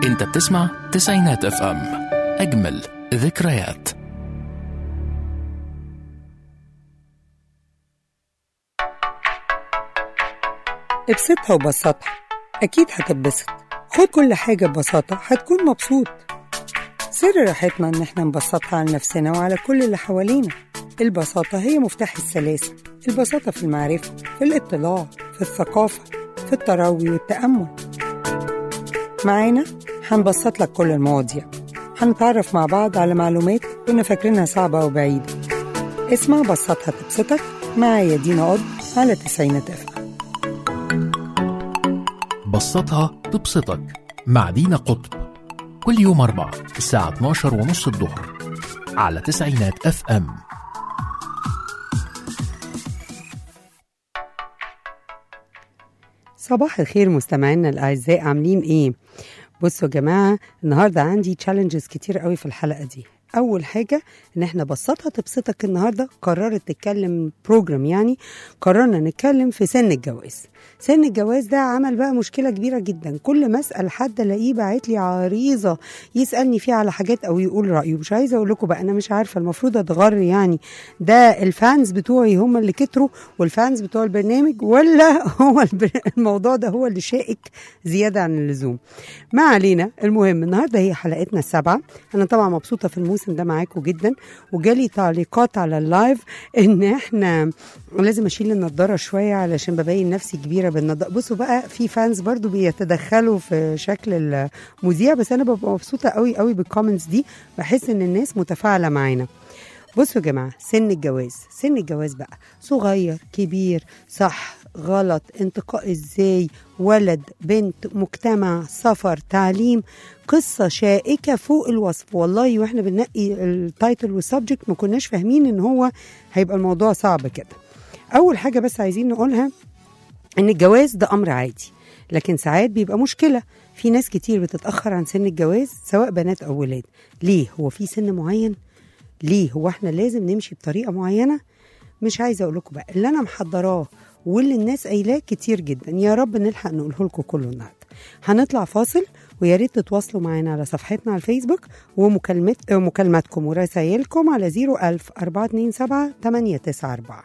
انت بتسمع تسعينات اف ام اجمل ذكريات ابسطها وبسطها أكيد هتتبسط خد كل حاجة ببساطة هتكون مبسوط سر راحتنا إن احنا نبسطها على نفسنا وعلى كل اللي حوالينا البساطة هي مفتاح السلاسة البساطة في المعرفة في الاطلاع في الثقافة في التروي والتأمل معانا هنبسط لك كل المواضيع هنتعرف مع بعض على معلومات كنا فاكرينها صعبة وبعيدة اسمع بسطها تبسطك معايا دينا قض على تسعينات اف بسطها تبسطك مع دينا قطب كل يوم أربعة الساعة 12 ونص الظهر على تسعينات اف ام صباح الخير مستمعينا الاعزاء عاملين ايه بصوا يا جماعه النهارده عندي تشالنجز كتير قوي في الحلقه دي اول حاجه ان احنا بسطها تبسطك النهارده قررت تتكلم بروجرام يعني قررنا نتكلم في سن الجواز سن الجواز ده عمل بقى مشكله كبيره جدا كل ما اسال حد الاقيه باعت لي عريضه يسالني فيها على حاجات او يقول رايه مش عايزه اقول لكم بقى انا مش عارفه المفروض اتغر يعني ده الفانز بتوعي هم اللي كتروا والفانز بتوع البرنامج ولا هو الب- الموضوع ده هو اللي شائك زياده عن اللزوم ما علينا المهم النهارده هي حلقتنا السابعه انا طبعا مبسوطه في الموسم ده معاكم جدا وجالي تعليقات على اللايف ان احنا لازم اشيل النضاره شويه علشان ببين نفسي كبيره بالنضاره بصوا بقى في فانز برضو بيتدخلوا في شكل المذيع بس انا ببقى مبسوطه قوي قوي بالكومنتس دي بحس ان الناس متفاعله معانا بصوا يا جماعه سن الجواز سن الجواز بقى صغير كبير صح غلط انتقاء ازاي ولد بنت مجتمع سفر تعليم قصة شائكة فوق الوصف والله واحنا بننقي التايتل والسبجكت ما كناش فاهمين ان هو هيبقى الموضوع صعب كده اول حاجة بس عايزين نقولها ان الجواز ده امر عادي لكن ساعات بيبقى مشكله في ناس كتير بتتاخر عن سن الجواز سواء بنات او ولاد ليه هو في سن معين ليه هو احنا لازم نمشي بطريقه معينه مش عايزه اقول لكم بقى اللي انا محضراه واللي الناس قايلاه كتير جدا يا رب نلحق نقوله لكم كله النهارده هنطلع فاصل ويا ريت تتواصلوا معانا على صفحتنا على الفيسبوك ومكالمات مكالماتكم ورسايلكم على 01000 427 894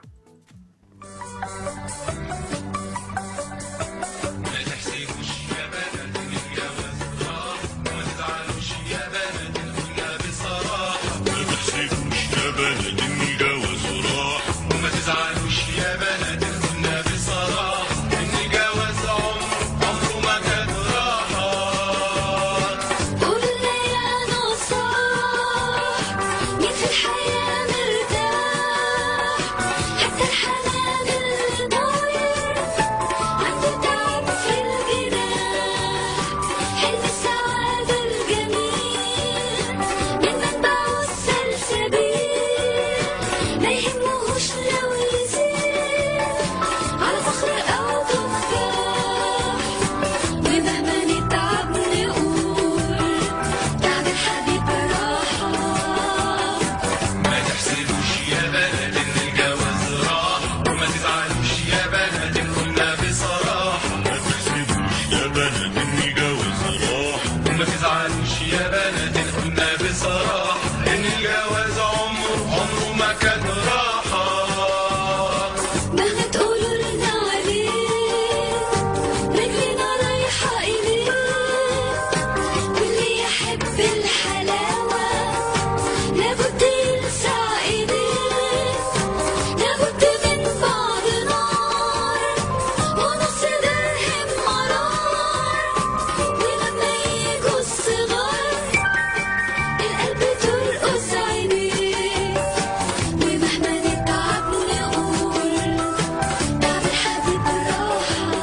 ما تحسبوش يا بلد الجواز راح وما تزعلوش يا بلد كنا بصراحة إن الجواز عمر عمره ما كان راحة قولنا يا نصاح مين في الحياة مرتاح حتى الحنان الضايع عنده تعب في الجناح حلم السعادة الجميل من منبعه السلسبيل ما يهمهوش لو يزيد على فخر أو تفاح ومهما نتعب نقول تعب الحبيب راحة ما تحسبوش يا بلد إن الجواز راح وما تزعلوش يا بلد كنا بصراحة ما تحسبوش يا بلد إن الجواز راح وما تزعلوش يا بلد كنا بصراحة إن الجواز عمره عمره ما كان راحة مهما تقولوا لنا عليه رجلنا رايحة إليه واللي يحب الحلاوة لابد يلسع إيديه لابد من بعض نار ونص درهم مرار ولما يجوا الصغار القلب ترقص عينيه ومهما نتعب نقول تعب الحبيب راحة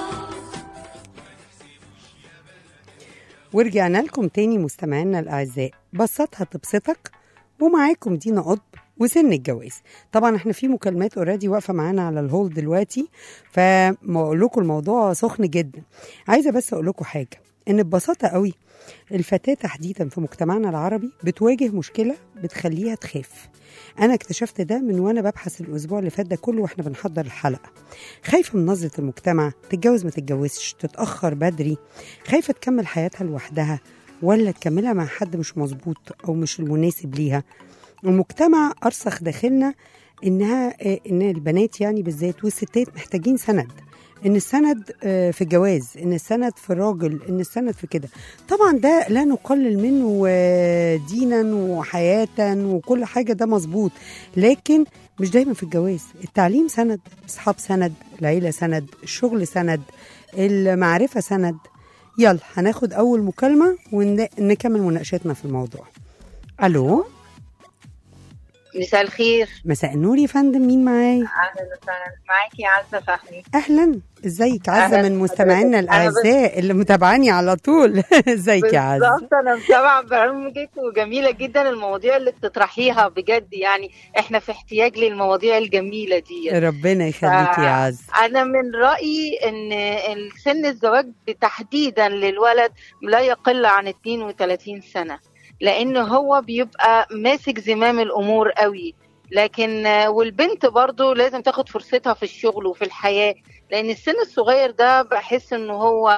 ورجعنا لكم تاني مستمعينا الأعزاء بسطها تبسطك ومعاكم دينا قطب وسن الجواز طبعا احنا في مكالمات اوريدي واقفه معانا على الهول دلوقتي فما اقول لكم الموضوع سخن جدا عايزه بس اقول لكم حاجه ان ببساطه قوي الفتاه تحديدا في مجتمعنا العربي بتواجه مشكله بتخليها تخاف انا اكتشفت ده من وانا ببحث الاسبوع اللي فات ده كله واحنا بنحضر الحلقه خايفه من نظره المجتمع تتجوز ما تتجوزش تتاخر بدري خايفه تكمل حياتها لوحدها ولا تكملها مع حد مش مظبوط او مش المناسب ليها المجتمع ارسخ داخلنا انها آه، ان البنات يعني بالذات والستات محتاجين سند ان السند آه، في الجواز ان السند في الراجل ان السند في كده طبعا ده لا نقلل منه آه، دينا وحياه وكل حاجه ده مظبوط لكن مش دايما في الجواز التعليم سند اصحاب سند العيله سند الشغل سند المعرفه سند يلا هناخد اول مكالمه ونكمل مناقشتنا في الموضوع الو مساء الخير مساء النور يا فندم مين معايا اهلا وسهلا معاكي عزه فهمي اهلا ازيك عزه أهلاً من مستمعينا بحضرتك. أنا بس- الاعزاء اللي متابعاني على طول ازيك يا عزه بالظبط انا متابعه برامجك وجميله جدا المواضيع اللي بتطرحيها بجد يعني احنا في احتياج للمواضيع الجميله دي ربنا يخليك يا عزه انا من رايي ان سن الزواج تحديدا للولد لا يقل عن 32 سنه لان هو بيبقى ماسك زمام الامور قوي لكن والبنت برضو لازم تاخد فرصتها في الشغل وفي الحياه لان السن الصغير ده بحس ان هو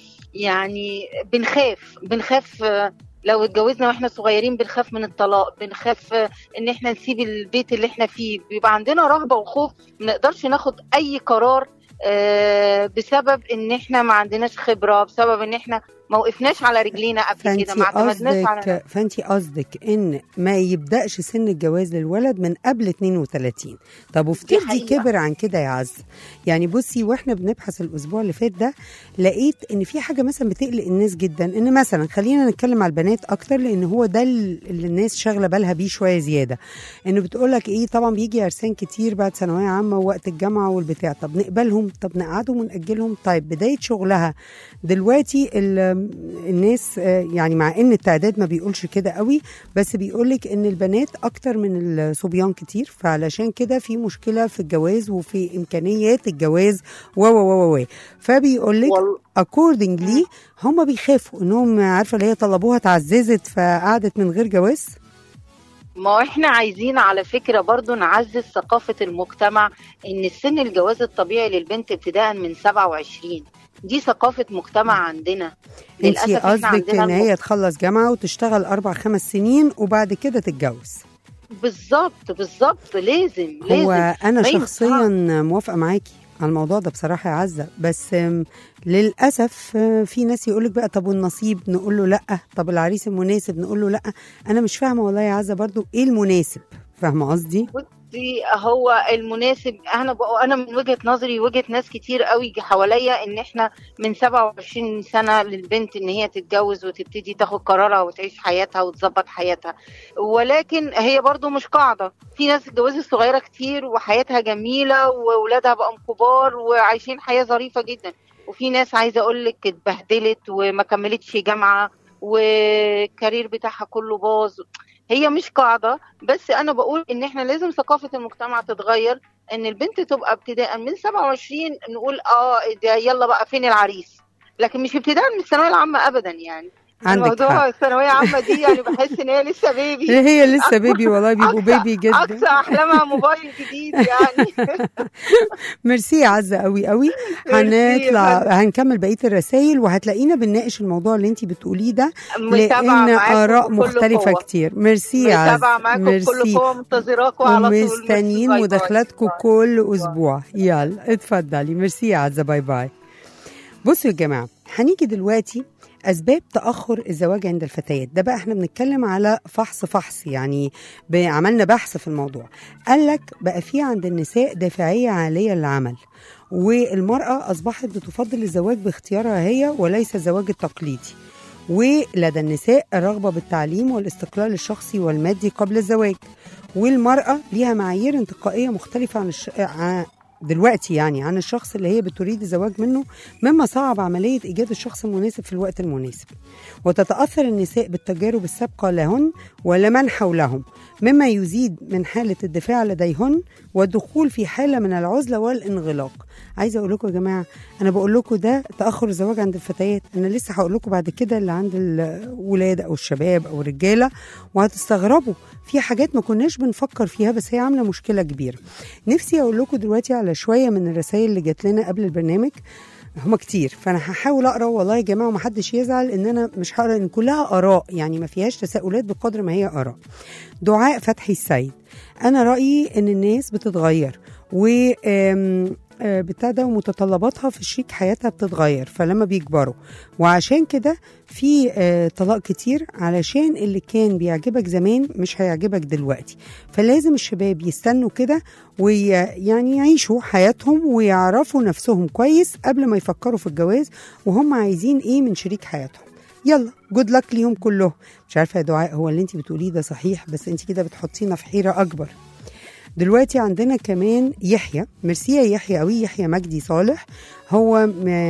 يعني بنخاف بنخاف آه، لو اتجوزنا واحنا صغيرين بنخاف من الطلاق بنخاف آه، ان احنا نسيب البيت اللي احنا فيه بيبقى عندنا رهبة وخوف ما نقدرش ناخد اي قرار آه، بسبب ان احنا ما عندناش خبرة بسبب ان احنا ما وقفناش على رجلينا قبل فانت كده ما اعتمدناش على قصدك فانت قصدك ان ما يبداش سن الجواز للولد من قبل 32 طب وافترضي حقيقة. كبر عن كده يا عزه يعني بصي واحنا بنبحث الاسبوع اللي فات ده لقيت ان في حاجه مثلا بتقلق الناس جدا ان مثلا خلينا نتكلم على البنات اكتر لان هو ده اللي الناس شاغله بالها بيه شويه زياده انه بتقول لك ايه طبعا بيجي عرسان كتير بعد ثانويه عامه ووقت الجامعه والبتاع طب نقبلهم طب نقعدهم ونأجلهم طيب بدايه شغلها دلوقتي ال- الناس آه، يعني مع ان التعداد ما بيقولش كده قوي بس بيقولك ان البنات اكتر من الصبيان كتير فعلشان كده في مشكله في الجواز وفي امكانيات الجواز و و و و فبيقولك وال- اكوردنجلي هم بيخافوا انهم عارفه اللي هي طلبوها اتعززت فقعدت من غير جواز ما احنا عايزين على فكرة برضو نعزز ثقافة المجتمع ان السن الجواز الطبيعي للبنت ابتداء من 27 دي ثقافة مجتمع عندنا انت للأسف إحنا قصدك عندنا ان هي تخلص جامعه وتشتغل اربع خمس سنين وبعد كده تتجوز بالظبط بالظبط لازم هو لازم انا ما شخصيا موافقه معاكي على الموضوع ده بصراحه يا عزه بس آم، للاسف آه، في ناس يقولك بقى طب والنصيب نقول له لا طب العريس المناسب نقول له لا انا مش فاهمه والله يا عزه برضو ايه المناسب فاهمه قصدي بصي هو المناسب انا بقى انا من وجهه نظري وجهه ناس كتير قوي حواليا ان احنا من 27 سنه للبنت ان هي تتجوز وتبتدي تاخد قرارها وتعيش حياتها وتظبط حياتها ولكن هي برضو مش قاعده في ناس اتجوزت صغيره كتير وحياتها جميله واولادها بقوا كبار وعايشين حياه ظريفه جدا وفي ناس عايزه اقول لك اتبهدلت وما كملتش جامعه والكارير بتاعها كله باظ هي مش قاعده بس انا بقول ان احنا لازم ثقافه المجتمع تتغير ان البنت تبقى ابتداء من 27 نقول اه ده يلا بقى فين العريس لكن مش ابتداء من الثانويه العامه ابدا يعني عندك الموضوع حق الثانويه العامه دي يعني بحس ان هي لسه بيبي هي لسه بيبي والله بيبقوا أقصى- بيبي جدا اقصى احلامها موبايل جديد يعني ميرسي يا عزه قوي قوي ميرسي يا هنطلع فندم. هنكمل بقيه الرسائل وهتلاقينا بنناقش الموضوع اللي انت بتقوليه ده متابعة لان معاكم اراء بكل مختلفه قوة. كتير ميرسي يا عزه متابعه معاكم بكل ميرسي قوه منتظراكم على طول ميرسي، ومستنيين باي باي. مداخلاتكم باي. كل اسبوع يلا اتفضلي ميرسي يا عزه باي باي بصوا يا جماعه هنيجي دلوقتي اسباب تاخر الزواج عند الفتيات ده بقى احنا بنتكلم على فحص فحص يعني ب- عملنا بحث في الموضوع قال لك بقى في عند النساء دافعيه عاليه للعمل والمراه اصبحت بتفضل الزواج باختيارها هي وليس الزواج التقليدي ولدى النساء الرغبه بالتعليم والاستقلال الشخصي والمادي قبل الزواج والمراه ليها معايير انتقائيه مختلفه عن الش... ع- دلوقتي يعني عن الشخص اللي هي بتريد الزواج منه مما صعب عملية إيجاد الشخص المناسب في الوقت المناسب وتتأثر النساء بالتجارب السابقة لهن ولمن حولهم مما يزيد من حالة الدفاع لديهن والدخول في حالة من العزلة والانغلاق عايزه اقول لكم يا جماعه انا بقول لكم ده تاخر الزواج عند الفتيات انا لسه هقول لكم بعد كده اللي عند الولاد او الشباب او الرجاله وهتستغربوا في حاجات ما كناش بنفكر فيها بس هي عامله مشكله كبيره نفسي اقول لكم دلوقتي على شويه من الرسائل اللي جات لنا قبل البرنامج هما كتير فانا هحاول اقرا والله يا جماعه ومحدش يزعل ان انا مش هقرا ان كلها اراء يعني ما فيهاش تساؤلات بقدر ما هي اراء دعاء فتحي السيد انا رايي ان الناس بتتغير و آم، آه، بتاع ده ومتطلباتها في شريك حياتها بتتغير فلما بيكبروا وعشان كده في آه، طلاق كتير علشان اللي كان بيعجبك زمان مش هيعجبك دلوقتي فلازم الشباب يستنوا كده ويعني يعيشوا حياتهم ويعرفوا نفسهم كويس قبل ما يفكروا في الجواز وهم عايزين ايه من شريك حياتهم يلا جود لك ليهم كلهم مش عارفه يا دعاء هو اللي انت بتقوليه ده صحيح بس انت كده بتحطينا في حيره اكبر دلوقتي عندنا كمان يحيى ميرسي يا يحيى قوي يحيى مجدي صالح هو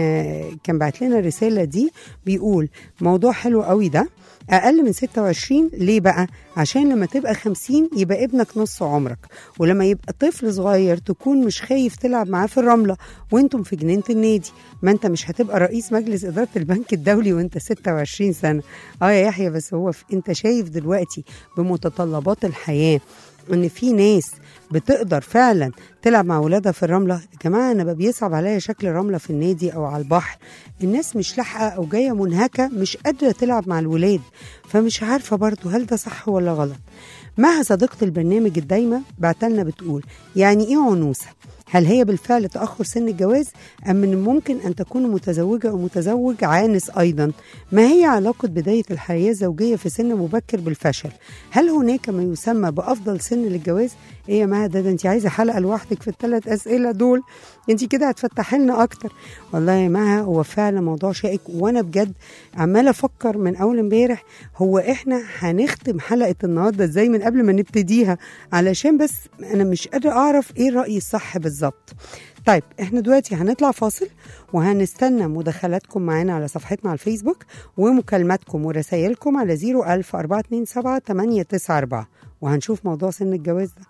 م- كان بعت لنا الرساله دي بيقول موضوع حلو قوي ده اقل من 26 ليه بقى عشان لما تبقى 50 يبقى ابنك نص عمرك ولما يبقى طفل صغير تكون مش خايف تلعب معاه في الرمله وانتم في جنينه النادي ما انت مش هتبقى رئيس مجلس اداره البنك الدولي وانت 26 سنه اه يا يحيى بس هو ف- انت شايف دلوقتي بمتطلبات الحياه ان في ناس بتقدر فعلا تلعب مع ولادها في الرمله يا جماعه انا بقى بيصعب عليا شكل رمله في النادي او على البحر الناس مش لاحقه او جايه منهكه مش قادره تلعب مع الولاد فمش عارفه برضو هل ده صح ولا غلط معها صديقه البرنامج الدايمه بعتلنا بتقول يعني ايه عنوسه هل هي بالفعل تأخر سن الجواز أم من الممكن أن تكون متزوجة أو متزوج عانس أيضا ما هي علاقة بداية الحياة الزوجية في سن مبكر بالفشل هل هناك ما يسمى بأفضل سن للجواز ايه يا مها ده, ده انت عايزه حلقه لوحدك في الثلاث اسئله دول انت كده هتفتحي لنا اكتر والله يا مها هو فعلا موضوع شائك وانا بجد عماله افكر من اول امبارح هو احنا هنختم حلقه النهارده ازاي من قبل ما نبتديها علشان بس انا مش قادره اعرف ايه الراي الصح بالظبط طيب احنا دلوقتي هنطلع فاصل وهنستنى مداخلاتكم معانا على صفحتنا على الفيسبوك ومكالماتكم ورسائلكم على 01000 427 894 وهنشوف موضوع سن الجواز ده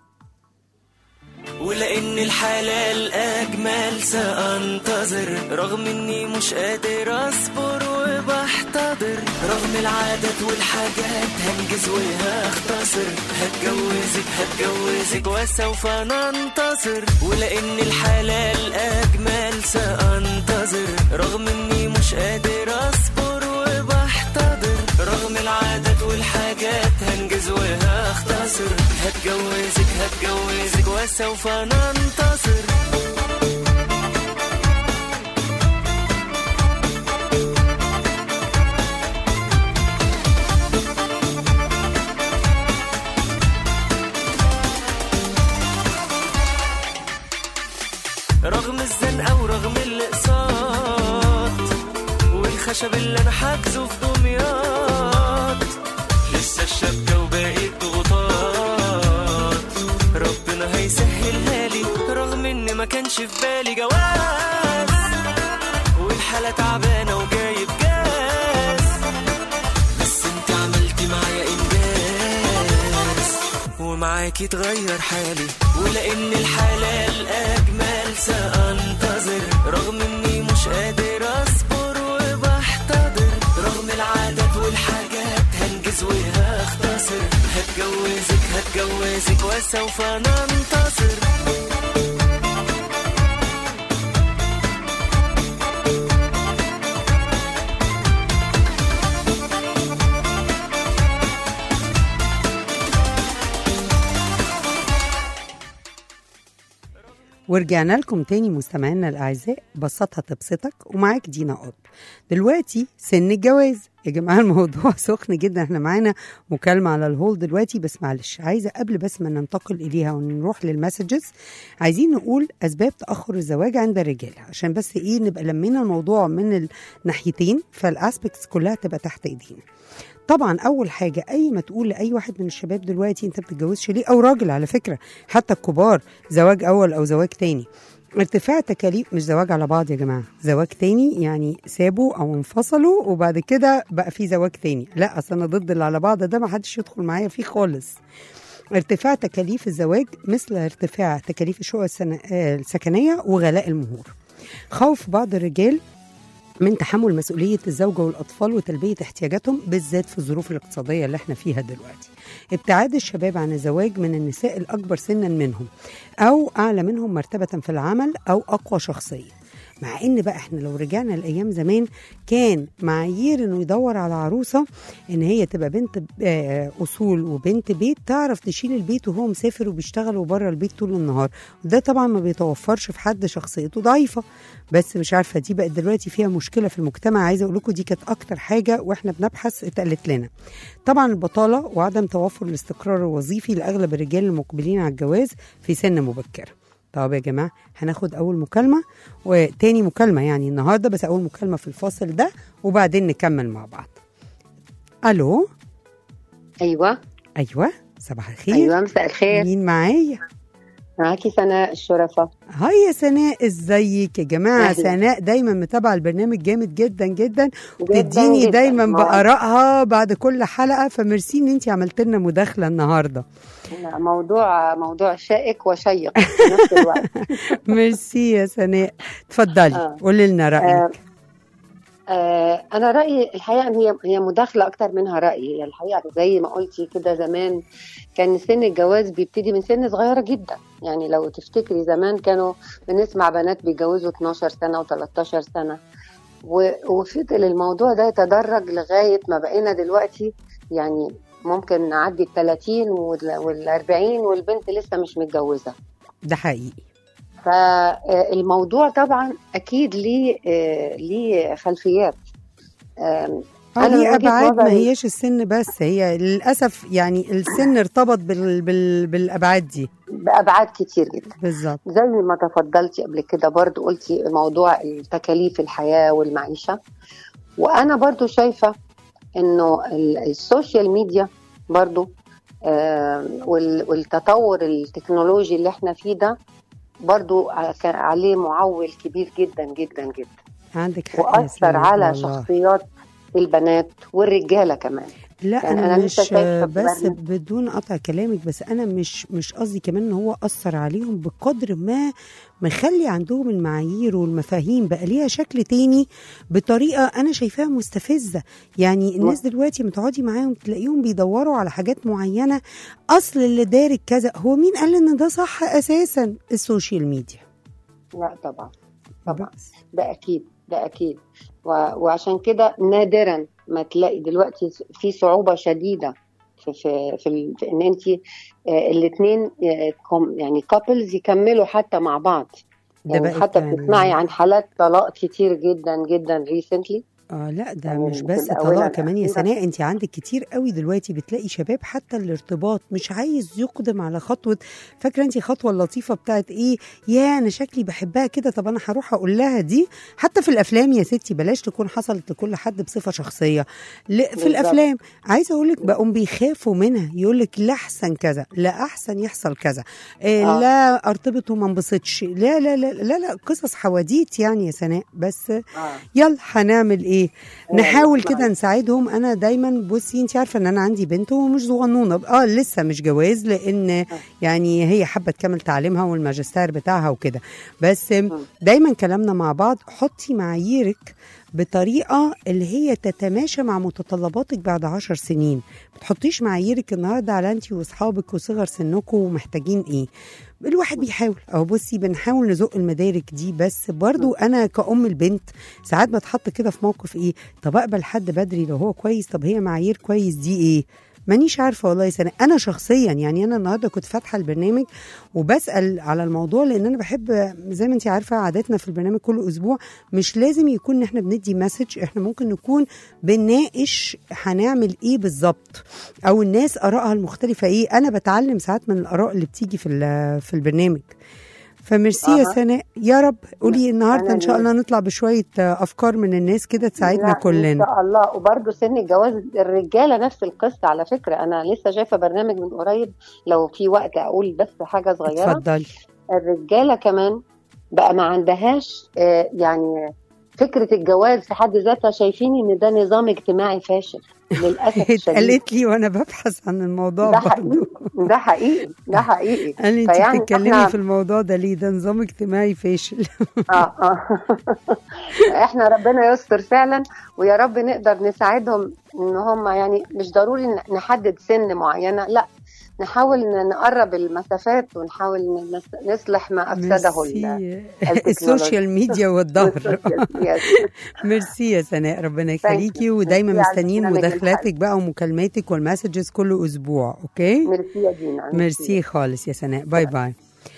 ولأن الحلال أجمل سأنتظر رغم إني مش قادر أصبر وبحتضر رغم العادات والحاجات هنجز وهختصر هتجوزك هتجوزك وسوف ننتصر ولأن الحلال أجمل سأنتظر رغم إني مش قادر أصبر وبحتضر رغم العادات والحاجات هنجز وهختصر هتجوزك هتجوزك وسوف ننتصر رغم الزنقة ورغم الاقساط والخشب اللي انا حاجزه في دمياط لسه الشبكة وباقي الضغوطات ربنا هيسهلها لي رغم ان ما كانش في بالي جواز والحالة تعبانة وجايب جاز بس انت عملتي معايا انجاز ومعاكي اتغير حالي ولان الحلال اجمل سانتظر رغم اني مش قادر اصبر وبحتضر رغم العادات والحاجات هنجز وهختصر هتجوزك هتجوزك وسوف ننتصر ورجعنا لكم تاني مستمعينا الاعزاء بسطها تبسطك ومعاك دينا قطب دلوقتي سن الجواز يا جماعه الموضوع سخن جدا احنا معانا مكالمه على الهول دلوقتي بس معلش عايزه قبل بس ما ننتقل اليها ونروح للمسجز عايزين نقول اسباب تاخر الزواج عند الرجال عشان بس ايه نبقى لمينا الموضوع من الناحيتين فالاسبكتس كلها تبقى تحت ايدينا طبعا اول حاجه اي ما تقول لاي واحد من الشباب دلوقتي انت بتتجوزش ليه او راجل على فكره حتى الكبار زواج اول او زواج تاني ارتفاع تكاليف مش زواج على بعض يا جماعه زواج تاني يعني سابوا او انفصلوا وبعد كده بقى في زواج تاني لا اصل انا ضد اللي على بعض ده ما حدش يدخل معايا فيه خالص ارتفاع تكاليف الزواج مثل ارتفاع تكاليف الشقق السن- آه، السكنيه وغلاء المهور خوف بعض الرجال من تحمل مسؤولية الزوجة والأطفال وتلبية احتياجاتهم بالذات في الظروف الاقتصادية اللي احنا فيها دلوقتي ابتعاد الشباب عن الزواج من النساء الأكبر سنا منهم أو أعلى منهم مرتبة في العمل أو أقوى شخصية مع ان بقى احنا لو رجعنا لايام زمان كان معايير انه يدور على عروسه ان هي تبقى بنت آه، اصول وبنت بيت تعرف تشيل البيت وهو مسافر وبيشتغل وبره البيت طول النهار وده طبعا ما بيتوفرش في حد شخصيته ضعيفه بس مش عارفه دي بقت دلوقتي فيها مشكله في المجتمع عايزه اقول لكم دي كانت اكتر حاجه واحنا بنبحث اتقالت لنا طبعا البطاله وعدم توفر الاستقرار الوظيفي لاغلب الرجال المقبلين على الجواز في سن مبكره طب يا جماعه هناخد اول مكالمه وتاني مكالمه يعني النهارده بس اول مكالمه في الفاصل ده وبعدين نكمل مع بعض الو ايوه ايوه صباح الخير ايوه مساء الخير مين معايا معاكي سناء الشرفة هاي يا سناء ازيك يا جماعه أهلا. سناء دايما متابعه البرنامج جامد جدا جدا جداً وبتديني جداً. دايما ما- بارائها بعد كل حلقه فميرسي ان انت عملت لنا مداخله النهارده موضوع موضوع شائك وشيق في نفس الوقت ميرسي يا سناء اتفضلي آه. قولي لنا رايك آه انا رايي الحقيقه ان هي هي مداخله اكتر منها راي هي الحقيقه زي ما قلتي كده زمان كان سن الجواز بيبتدي من سن صغيره جدا يعني لو تفتكري زمان كانوا بنسمع بنات بيتجوزوا 12 سنه و13 سنه و- وفضل الموضوع ده يتدرج لغايه ما بقينا دلوقتي يعني ممكن نعدي ال 30 وال 40 والبنت لسه مش متجوزه ده حقيقي فالموضوع طبعا اكيد ليه آه، ليه خلفيات آم، اه أنا من ليه وجهة ابعاد ما نظري- هياش السن بس هي للاسف يعني السن ارتبط بال... بال... بالابعاد دي بابعاد كتير جدا بالظبط زي ما تفضلتي قبل كده برضو قلتي موضوع تكاليف الحياه والمعيشه وانا برضو شايفه انه ال- السوشيال ميديا برضو آم، وال- والتطور التكنولوجي اللي احنا فيه ده برضو ع- كان عليه معول كبير جدا جدا جدا عندك حق يا واثر سناء على والله. شخصيات البنات والرجاله كمان لا يعني انا, أنا مش لسه شايفة في بس برنامج- بدون قطع كلامك بس انا مش مش قصدي كمان ان هو اثر عليهم بقدر ما مخلي عندهم المعايير والمفاهيم بقى ليها شكل تاني بطريقه انا شايفاها مستفزه يعني الناس دلوقتي لما تقعدي معاهم تلاقيهم بيدوروا على حاجات معينه اصل اللي دارك كذا هو مين قال ان ده صح اساسا السوشيال ميديا لا طبعا طبعا بس. ده اكيد ده اكيد و... وعشان كده نادرا ما تلاقي دلوقتي في صعوبه شديده في في في, ال... في ان انت الاثنين يعني كابلز يكملوا حتى مع بعض ده يعني بقت حتى يعني- بتسمعي عن حالات طلاق كتير جدا جدا ريسنتلي اه لا ده يعني مش في بس الآونة طلاق كمان يا الأخيرة. سناء انت عندك كتير قوي دلوقتي بتلاقي شباب حتى الارتباط مش عايز يقدم على خطوه فاكره انت الخطوه اللطيفه بتاعت ايه يا انا شكلي بحبها كده طب انا هروح اقول لها دي حتى في الافلام يا ستي بلاش تكون حصلت لكل حد بصفه شخصيه ل- في بالظبط. الافلام عايزه اقول لك بقوا بيخافوا منها يقول لك لا احسن كذا لا احسن يحصل كذا إيه آه. لا ارتبط وما انبسطش لا لا لا لا لا قصص حواديت يعني يا سناء بس اه يلا هنعمل ايه يعني نحاول اسمعي. كده نساعدهم انا دايما بصي انت عارفه ان انا عندي بنت ومش صغنونه اه لسه مش جواز لان يعني هي حابه تكمل تعليمها والماجستير بتاعها وكده بس دايما كلامنا مع بعض حطي معاييرك بطريقه اللي هي تتماشى مع متطلباتك بعد عشر سنين ما تحطيش معاييرك النهارده على انت واصحابك وصغر سنكم ومحتاجين ايه الواحد بيحاول او بصي بنحاول نزق المدارك دي بس برضو انا كأم البنت ساعات بتحط كده في موقف ايه طب اقبل حد بدري لو هو كويس طب هي معايير كويس دي ايه مانيش عارفه والله يا سنة انا شخصيا يعني انا النهارده كنت فاتحه البرنامج وبسال على الموضوع لان انا بحب زي ما انت عارفه عاداتنا في البرنامج كل اسبوع مش لازم يكون ان احنا بندي مسج احنا ممكن نكون بنناقش هنعمل ايه بالظبط او الناس ارائها المختلفه ايه انا بتعلم ساعات من الاراء اللي بتيجي في ال- في البرنامج فميرسي يا أها. سناء يا رب قولي النهارده أنا ان شاء اللي- الله نطلع بشويه آه، افكار من الناس كده تساعدنا لا، كلنا ان شاء الله وبرده سن الجواز الرجاله نفس القصه على فكره انا لسه شايفه برنامج من قريب لو في وقت اقول بس حاجه صغيره اتفضلي الرجاله كمان بقى ما عندهاش آه، يعني فكره الجواز في حد ذاتها شايفين ان ده نظام اجتماعي فاشل للاسف الشديد اتقالت لي وانا ببحث عن الموضوع ده برضه حقيقي ده حقيقي ده حقيقي قال لي انت فيعني بتتكلمي إحنا- في الموضوع ده ليه ده نظام اجتماعي فاشل اه اه احنا ربنا يستر فعلا ويا رب نقدر نساعدهم ان هم يعني مش ضروري ن- نحدد سن معينه لا نحاول ن- نقرب المسافات ونحاول ن- نس- نصلح ما افسده ال- ميرسي. التكنولوجيا. السوشيال ميديا والظهر يس. ميرسي يا سناء ربنا Thank يخليكي you. ودايما ميرسي على مستنيين البرنامج مداخلاتك بقى ومكالماتك والمسجز كل اسبوع اوكي ميرسي يا دينا ميرسي خالص يا سناء باي باي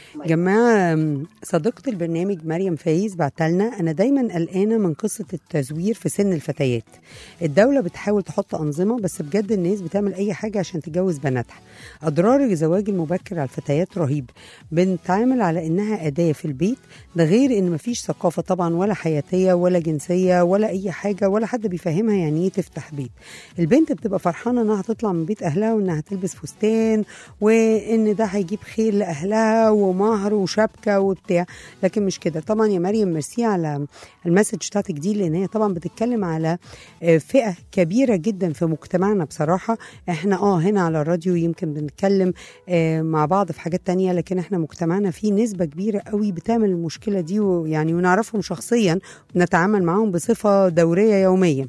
جماعة أم، صديقة البرنامج مريم فايز بعتلنا أنا دايما قلقانة من قصة التزوير في سن الفتيات الدولة بتحاول تحط أنظمة بس بجد الناس بتعمل أي حاجة عشان تجوز بناتها أضرار الزواج المبكر على الفتيات رهيب بنتعامل على إنها أداة في البيت ده غير إن مفيش ثقافة طبعا ولا حياتية ولا جنسية ولا أي حاجة ولا حد بيفهمها يعني إيه تفتح بيت البنت بتبقى فرحانة إنها تطلع من بيت أهلها وإنها تلبس فستان وإن ده هيجيب خير لأهلها ومهر وشبكة وبتاع لكن مش كده طبعا يا مريم ميرسي على المسج بتاعتك دي لأن هي طبعا بتتكلم على آه، فئة كبيرة جدا في مجتمعنا بصراحة احنا اه هنا على الراديو يمكن بنتكلم آه، مع بعض في حاجات تانية لكن احنا مجتمعنا فيه نسبة كبيرة قوي بتعمل المشكلة دي ويعني ونعرفهم شخصيا ونتعامل معاهم بصفة دورية يوميا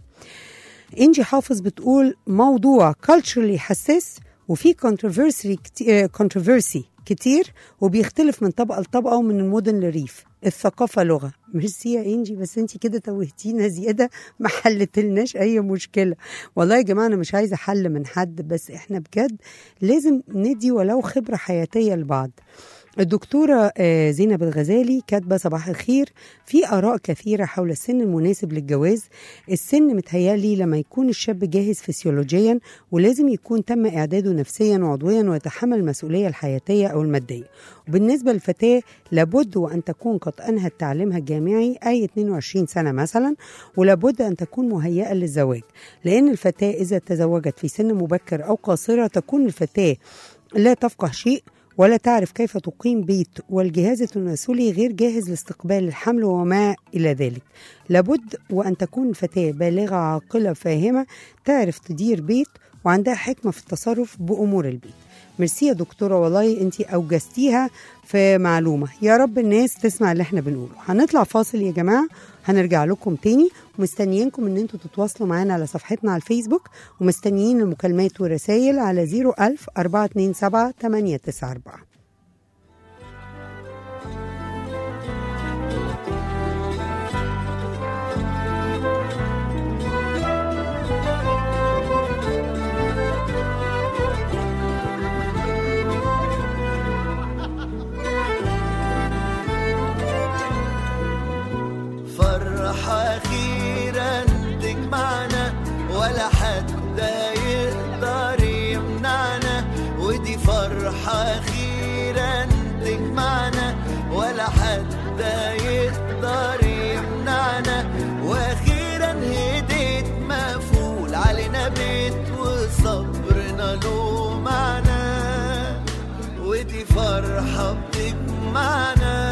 انجي حافظ بتقول موضوع culturally حساس وفي controversy كتير, controversy كتير وبيختلف من طبقة لطبقة ومن المدن للريف الثقافة لغة ميرسي يا انجي بس انت كده توهتينا زيادة ما حلتلناش اي مشكلة والله يا جماعة انا مش عايزة حل من حد بس احنا بجد لازم ندي ولو خبرة حياتية لبعض الدكتورة آه، زينب الغزالي كاتبة صباح الخير في آراء كثيرة حول السن المناسب للجواز السن متهيألي لما يكون الشاب جاهز فسيولوجيا ولازم يكون تم إعداده نفسيا وعضويا ويتحمل المسؤولية الحياتية أو المادية وبالنسبة للفتاة لابد وأن تكون قد أنهت تعليمها الجامعي أي 22 سنة مثلا ولابد أن تكون مهيئة للزواج لأن الفتاة إذا تزوجت في سن مبكر أو قاصرة تكون الفتاة لا تفقه شيء ولا تعرف كيف تقيم بيت والجهاز التناسلي غير جاهز لاستقبال الحمل وما إلى ذلك لابد وأن تكون الفتاة بالغة عاقلة فاهمة تعرف تدير بيت وعندها حكمة في التصرف بأمور البيت ميرسي يا دكتورة والله انت أوجزتيها في معلومة يا رب الناس تسمع اللي احنا بنقوله هنطلع فاصل يا جماعة هنرجع لكم تاني ومستنيينكم ان انتوا تتواصلوا معانا على صفحتنا على الفيسبوك ومستنيين المكالمات والرسائل على 01000 427 894 فرحة أخيرا تجمعنا ولا حد يقدر يمنعنا ودي فرحة أخيرا تجمعنا ولا حد يقدر يمنعنا وأخيرا هديت مقفول علينا بيت وصبرنا له معنى ودي فرحة بتجمعنا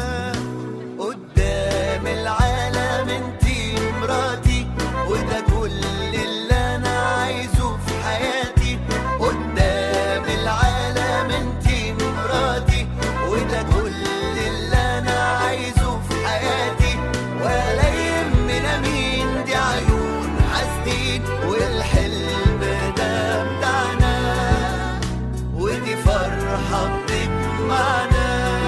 قدام العالم انتي مراتي وده كل اللي انا عايزه في حياتي قدام العالم انتي مراتي وده كل اللي انا عايزه في حياتي ولا يهمنا مين دي عيون حاسدين والحلم ده بتاعنا ودي فرحة بتجمعنا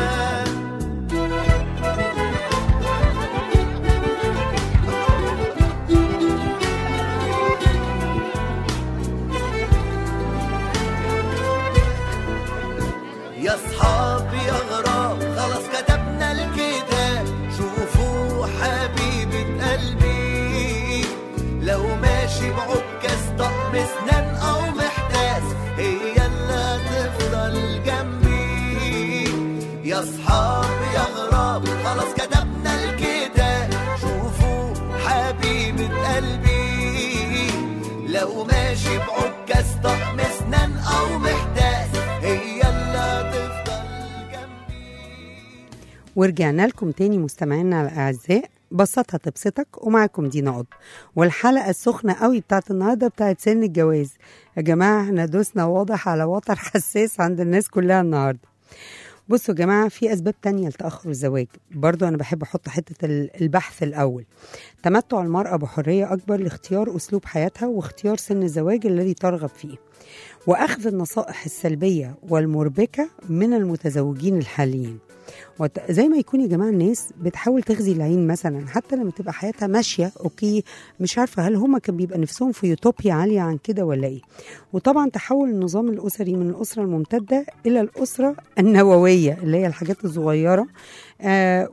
يا صحاب يا غراب خلاص كتبنا الكتاب شوفوا حبيبة قلبي لو ماشي بعكاز طقم اسنان او محتاس هي اللي هتفضل جنبي يا صحاب يا غراب خلاص كتبنا الكتاب شوفوا حبيبة قلبي لو ماشي بعكاز طقم اسنان او محتاس هي اللي هتفضل جنبي ورجعنا لكم تاني مستمعينا الأعزاء بسطها تبسطك ومعاكم دينا قطب والحلقة السخنة قوي بتاعت النهاردة بتاعت سن الجواز يا جماعة احنا دوسنا واضح على وتر حساس عند الناس كلها النهاردة بصوا يا جماعة في أسباب تانية لتأخر الزواج برضو أنا بحب أحط حتة ال- البحث الأول تمتع المرأة بحرية أكبر لاختيار أسلوب حياتها واختيار سن الزواج الذي ترغب فيه وأخذ النصائح السلبية والمربكة من المتزوجين الحاليين وت- زي ما يكون يا جماعه الناس بتحاول تغذي العين مثلا حتى لما تبقى حياتها ماشيه اوكي مش عارفه هل هما كان بيبقى نفسهم في يوتوبيا عاليه عن كده ولا ايه وطبعا تحول النظام الاسري من الاسره الممتده الى الاسره النوويه اللي هي الحاجات الصغيره آه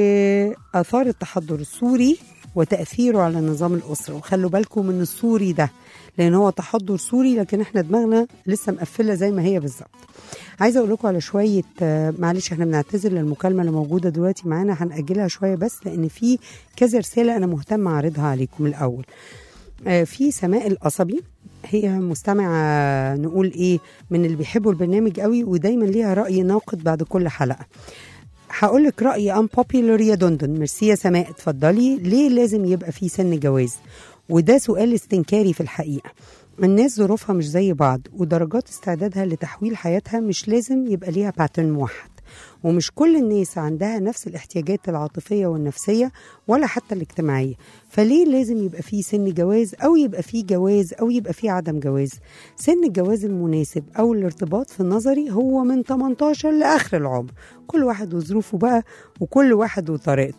واثار التحضر السوري وتاثيره على نظام الاسره وخلوا بالكم من السوري ده لان هو تحضر سوري لكن احنا دماغنا لسه مقفله زي ما هي بالظبط عايزه اقول لكم على شويه آه، معلش احنا بنعتذر للمكالمه اللي موجوده دلوقتي معانا هنأجلها شويه بس لان في كذا رساله انا مهتمه اعرضها عليكم الاول آه، في سماء القصبي هي مستمعة نقول ايه من اللي بيحبوا البرنامج قوي ودايما ليها رأي ناقد بعد كل حلقة هقول لك رأيي unpopular يا دندن ميرسي يا سماء اتفضلي ليه لازم يبقى في سن جواز وده سؤال استنكاري في الحقيقة الناس ظروفها مش زي بعض ودرجات استعدادها لتحويل حياتها مش لازم يبقى ليها باترن موحد ومش كل الناس عندها نفس الاحتياجات العاطفية والنفسية ولا حتى الاجتماعية فليه لازم يبقى فيه سن جواز أو يبقى فيه جواز أو يبقى فيه عدم جواز سن الجواز المناسب أو الارتباط في نظري هو من 18 لآخر العمر كل واحد وظروفه بقى وكل واحد وطريقته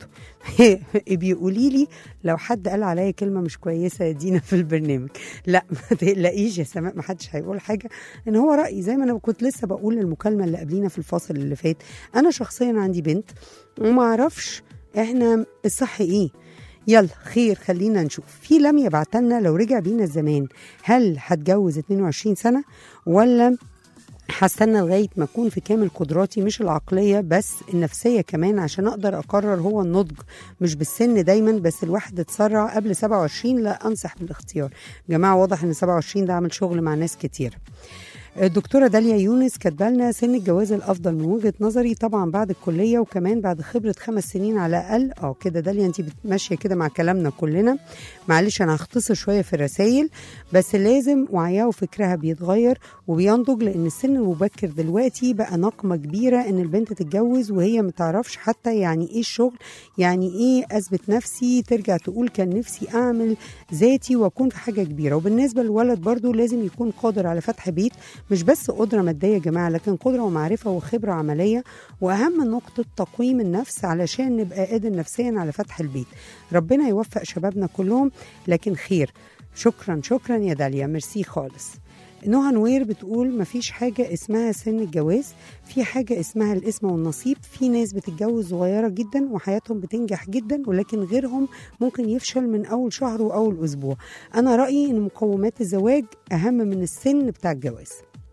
بيقولي لي لو حد قال عليا كلمة مش كويسة يا دينا في البرنامج لا ما تقلقيش يا سماء ما حدش هيقول حاجة ان هو رأيي زي ما انا كنت لسه بقول للمكالمة اللي قبلينا في الفاصل اللي فات انا شخصيا عندي بنت وما اعرفش احنا الصح ايه يلا خير خلينا نشوف في لميا بعتلنا لو رجع بينا الزمان هل هتجوز 22 سنة ولا هستنى لغايه ما اكون في كامل قدراتي مش العقليه بس النفسيه كمان عشان اقدر اقرر هو النضج مش بالسن دايما بس الواحد اتسرع قبل 27 لا انصح بالاختيار جماعه واضح ان 27 ده عامل شغل مع ناس كتير الدكتورة داليا يونس كاتبه لنا سن الجواز الأفضل من وجهة نظري طبعا بعد الكلية وكمان بعد خبرة خمس سنين على الأقل اه كده داليا انت ماشية كده مع كلامنا كلنا معلش أنا هختصر شوية في الرسايل بس لازم وعيها وفكرها بيتغير وبينضج لأن السن المبكر دلوقتي بقى نقمة كبيرة إن البنت تتجوز وهي متعرفش حتى يعني إيه الشغل يعني إيه أثبت نفسي ترجع تقول كان نفسي أعمل ذاتي وأكون في حاجة كبيرة وبالنسبة للولد برضو لازم يكون قادر على فتح بيت مش بس قدرة مادية يا جماعة لكن قدرة ومعرفة وخبرة عملية وأهم نقطة تقويم النفس علشان نبقى قادر نفسيا على فتح البيت ربنا يوفق شبابنا كلهم لكن خير شكرا شكرا يا داليا ميرسي خالص نهى نوير بتقول مفيش حاجة اسمها سن الجواز في حاجة اسمها الاسم والنصيب في ناس بتتجوز صغيرة جدا وحياتهم بتنجح جدا ولكن غيرهم ممكن يفشل من أول شهر وأول أسبوع أنا رأيي إن مقومات الزواج أهم من السن بتاع الجواز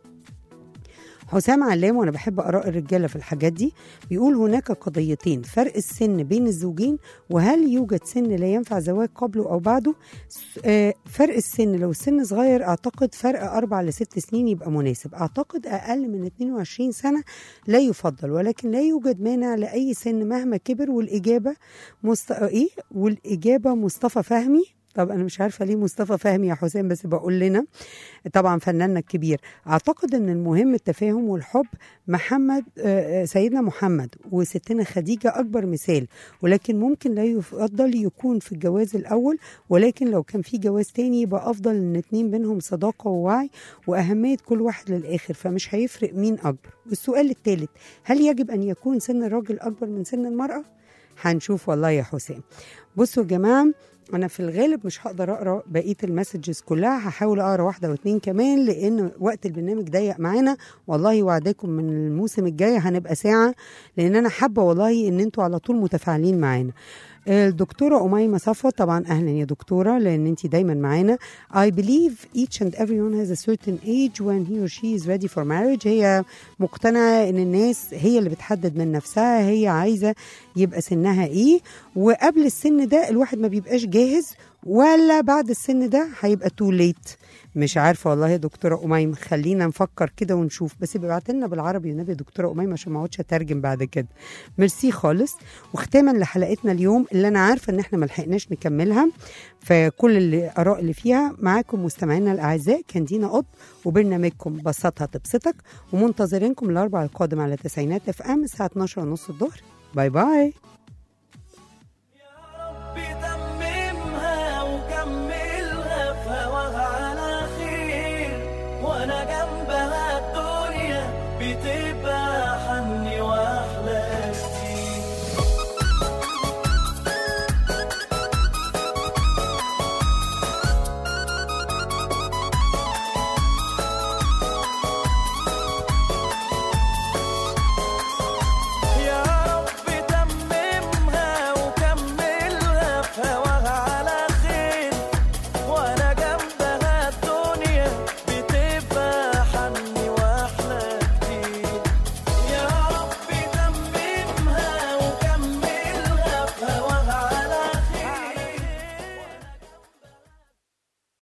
حسام علام وانا بحب اراء الرجاله في الحاجات دي بيقول هناك قضيتين فرق السن بين الزوجين وهل يوجد سن لا ينفع زواج قبله او بعده س- آه، فرق السن لو السن صغير اعتقد فرق اربع لست سنين يبقى مناسب اعتقد اقل من 22 سنه لا يفضل ولكن لا يوجد مانع لاي سن مهما كبر والاجابه مست... ايه والاجابه مصطفى فهمي طب انا مش عارفه ليه مصطفى فهمي يا حسام بس بقول لنا طبعا فناننا الكبير اعتقد ان المهم التفاهم والحب محمد آه، آه، سيدنا محمد وستنا خديجه اكبر مثال ولكن ممكن لا يفضل يكون في الجواز الاول ولكن لو كان في جواز تاني يبقى افضل ان اتنين بينهم صداقه ووعي واهميه كل واحد للاخر فمش هيفرق مين اكبر والسؤال الثالث هل يجب ان يكون سن الراجل اكبر من سن المراه هنشوف والله يا حسام بصوا يا جماعه انا في الغالب مش هقدر اقرا بقيه المسجز كلها هحاول اقرا واحده واتنين كمان لان وقت البرنامج ضيق معانا والله وعداكم من الموسم الجاي هنبقى ساعه لان انا حابه والله ان انتوا على طول متفاعلين معانا الدكتورة أميمة صفوة طبعا أهلا يا دكتورة لأن أنت دايما معانا I believe each and everyone has a certain age when he or she is ready for marriage هي مقتنعة إن الناس هي اللي بتحدد من نفسها هي عايزة يبقى سنها إيه وقبل السن ده الواحد ما بيبقاش جاهز ولا بعد السن ده هيبقى تو ليت مش عارفه والله يا دكتوره اميمه خلينا نفكر كده ونشوف بس ابعت لنا بالعربي والنبي يا دكتوره اميمه عشان ما اقعدش اترجم بعد كده ميرسي خالص وختاما لحلقتنا اليوم اللي انا عارفه ان احنا ما لحقناش نكملها فكل الاراء اللي فيها معاكم مستمعينا الاعزاء كان دينا قطب وبرنامجكم بسطها تبسطك ومنتظرينكم الاربع القادم على تسعينات اف ام الساعه 12 ونص الظهر باي باي